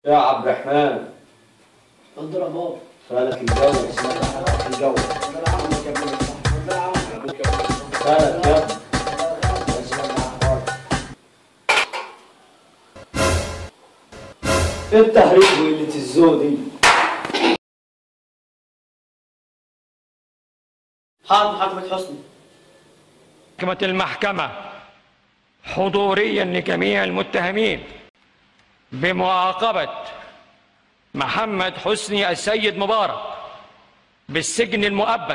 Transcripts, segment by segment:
يا عبد الرحمن اتفضل يا بابا سؤالك الجو سؤالك الجو اتفضل يا عم كمل اتفضل يا عم سؤالك يا ابني ايه التهريج وقلة الذوق دي؟ حاضر حكمة حسني حكمت المحكمة حضوريا لجميع المتهمين بمعاقبة محمد حسني السيد مبارك بالسجن المؤبد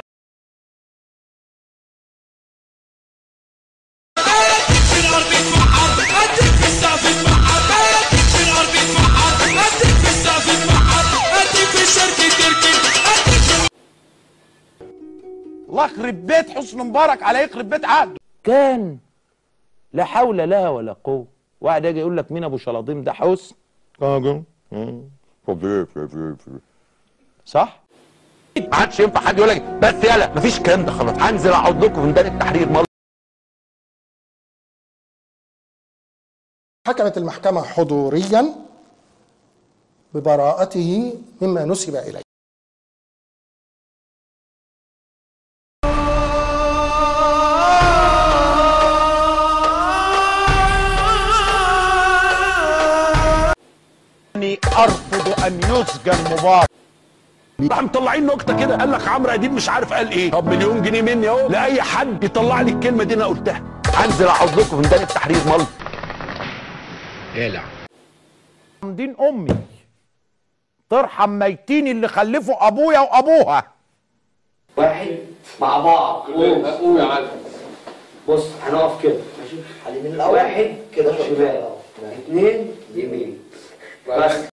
في الارض اتمحر اديك في السقف اتمحر في الارض اتمحر اديك في السقف اتمحر اديك في الشرق تركي اديك في الله يخرب بيت حسن مبارك على يخرب بيت عقده كان لا حول لها ولا قوه واحد يجي يقول لك مين ابو شلاطيم ده حسن صح ما عادش ينفع حد يقول لك بس يلا مفيش الكلام ده خلاص هنزل اقعد لكم في ميدان التحرير مرة حكمت المحكمة حضوريا ببراءته مما نسب إليه اني ارفض ان يسجن مبارك راح مطلعين نكته كده قال لك عمرو اديب مش عارف قال ايه طب مليون جنيه مني اهو لاي حد يطلع لي الكلمه دي انا قلتها هنزل اقعد لكم في ميدان التحرير مرة دين امي ترحم ميتين اللي خلفوا ابويا وابوها واحد مع بعض قوم قوم يا علي بص هنقف كده ماشي اليمين الاول واحد كده شمال اثنين يمين بس